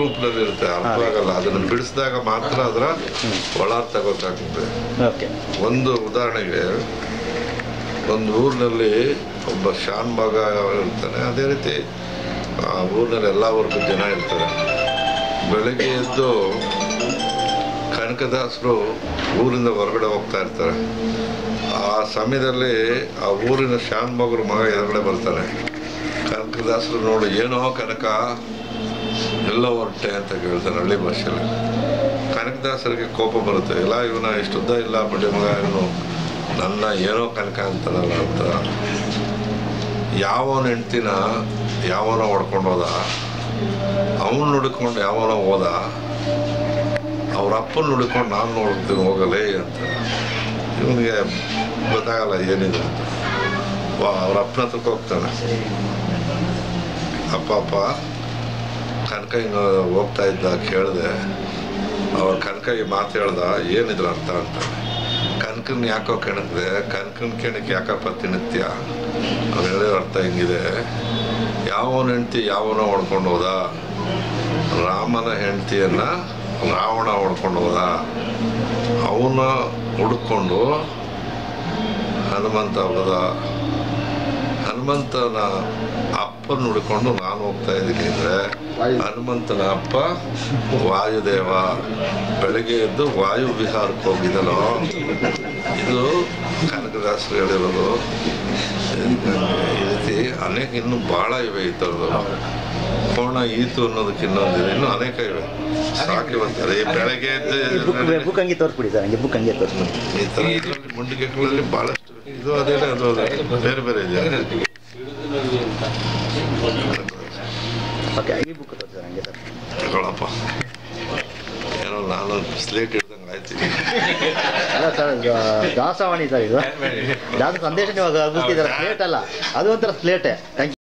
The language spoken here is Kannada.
ರೂಪದಲ್ಲಿ ಇರುತ್ತೆ ಅರ್ಥ ಆಗಲ್ಲ ಅದನ್ನು ಬಿಡಿಸಿದಾಗ ಮಾತ್ರ ಅದರ ಒಳಾರ್ಥ ಗೊತ್ತಾಗ್ತದೆ ಓಕೆ ಒಂದು ಉದಾಹರಣೆಗೆ ಒಂದು ಊರಿನಲ್ಲಿ ಒಬ್ಬ ಶಾನ್ ಮಗ ಇರ್ತಾನೆ ಅದೇ ರೀತಿ ಆ ಊರಿನಲ್ಲಿ ಎಲ್ಲ ವರ್ಗದ ಜನ ಇರ್ತಾರೆ ಬೆಳಗ್ಗೆ ಎದ್ದು ಕನಕದಾಸರು ಊರಿಂದ ಹೊರಗಡೆ ಹೋಗ್ತಾ ಇರ್ತಾರೆ ಆ ಸಮಯದಲ್ಲಿ ಆ ಊರಿನ ಶಾನ್ ಮಗರ ಮಗ ಎದುರುಗಡೆ ಬರ್ತಾನೆ ಕನಕದಾಸರು ನೋಡಿ ಏನೋ ಕನಕ ಎಲ್ಲ ಹೊರಟೆ ಅಂತ ಕೇಳ್ತಾನೆ ಹಳ್ಳಿ ಭಾಷೆಯಲ್ಲಿ ಕನಕದಾಸರಿಗೆ ಕೋಪ ಬರುತ್ತೆ ಎಲ್ಲ ಇವನ ಇಷ್ಟುದ್ದ ಇಲ್ಲ ಬಡ್ಡಿ ಮಗ ಇವನು ನನ್ನ ಏನೋ ಕನಕ ಅಂತಾನಲ್ಲ ಅಂತ ಯಾವನ ಹೆಂಡ್ತಿನ ಯಾವನೋ ಹೊಡ್ಕೊಂಡು ಹೋದ ಅವನು ನುಡ್ಕೊಂಡು ಯಾವನೋ ಹೋದ ಅವ್ರ ಅಪ್ಪನ ನುಡ್ಕೊಂಡು ನಾನು ನೋಡ್ತೀನಿ ಹೋಗಲೇ ಅಂತ ಇವನಿಗೆ ಗೊತ್ತಾಗಲ್ಲ ಏನಿದೆ ಅಂತ ವಾ ಅವ್ರ ಅಪ್ಪನ ಹತ್ರಕ್ಕೆ ಹೋಗ್ತಾನೆ ಅಪ್ಪ ಅಪ್ಪ ಕನಕ ಹಿಂಗೆ ಹೋಗ್ತಾ ಇದ್ದ ಕೇಳಿದೆ ಅವ್ರ ಕನಕಗೆ ಮಾತು ಹೇಳ್ದ ಏನಿದ್ರ ಅರ್ಥ ಅಂತ ಕನಕನ್ ಯಾಕೋ ಕೆಣಕ್ದೆ ಕನಕನ್ ಕೆಣಕ್ ಯಾಕಪ್ಪ ತಿಣಕ್ತೀಯ ಅವ್ನು ಹೇಳಿದ ಅರ್ಥ ಹಿಂಗಿದೆ ಯಾವನ ಹೆಂಡ್ತಿ ಯಾವನೋ ಹೊಡ್ಕೊಂಡು ಹೋದ ರಾಮನ ಹೆಂಡ್ತಿಯನ್ನ ರಾವಣ ಹೊಡ್ಕೊಂಡು ಹೋದ ಅವನ ಹುಡ್ಕೊಂಡು ಹನುಮಂತ ಹೋದ ಹನುಮಂತನ ಅಪ್ಪನ ಹುಡ್ಕೊಂಡು ನಾನು ಹೋಗ್ತಾ ಇದ್ದೀನಿ ಅಂದ್ರೆ ಹನುಮಂತನ ಅಪ್ಪ ವಾಯುದೇವ ಬೆಳಗ್ಗೆ ಎದ್ದು ವಾಯು ವಿಹಾರಕ್ಕೆ ಹೋಗಿದ್ದನೋ ಇದು ಕನಕದಾಸರು ಹೇಳಿರೋದು ಈ ರೀತಿ ಅನೇಕ ಇನ್ನು ಬಹಳ ಇವೆ ಈ ಥರದ್ದು ಕೋಣ ಈತು ಅನ್ನೋದಕ್ಕೆ ಇನ್ನೊಂದಿದೆ ಇನ್ನು ಅನೇಕ ಇವೆ ಸಾಕಿ ಬರ್ತಾರೆ ಈ ಬೆಳಗ್ಗೆ ಎದ್ದು ಬುಕ್ ಬುಕ್ ಹಂಗೆ ತೋರಿಸ್ಬಿಡಿ ಸರ್ ಹಂಗೆ ಬುಕ್ ಹಂಗೆ ತೋರಿಸ್ಬಿಡಿ ಈ ಥರ ಇದರಲ್ಲಿ ಮುಂಡಿಗೆಗಳಲ್ಲಿ ಬಹಳಷ್ಟು ಇದು ಅದೇನೆ ಅದು ಅದೇ ಬೇರೆ ಬೇರೆ ಇದೆ ಓಕೆ ಈ ಬುಕ್ ತೋರಿಸಿ ಸರ್ ಹಂಗೆ ಸರ್ ತಗೊಳಪ್ಪ ಏನೋ ನಾನು ಸ್ಲೇಟ್ ಹಿಡ್ದಂಗೆ ಆಯ್ತು ಅಲ್ಲ ಸರ್ ಇದು ದಾಸವಾಣಿ ಸರ್ ಇದು ದಾಸ ಸಂದೇಶ ನೀವು ಅರ್ಪಿಸ್ತಿದ್ದಾರೆ ಸ್ಲೇಟ್ ಅಲ್ಲ ಅದು ಒಂಥರ ಸ್ಲೇಟೇ ಥ್ಯಾಂಕ್ ಯು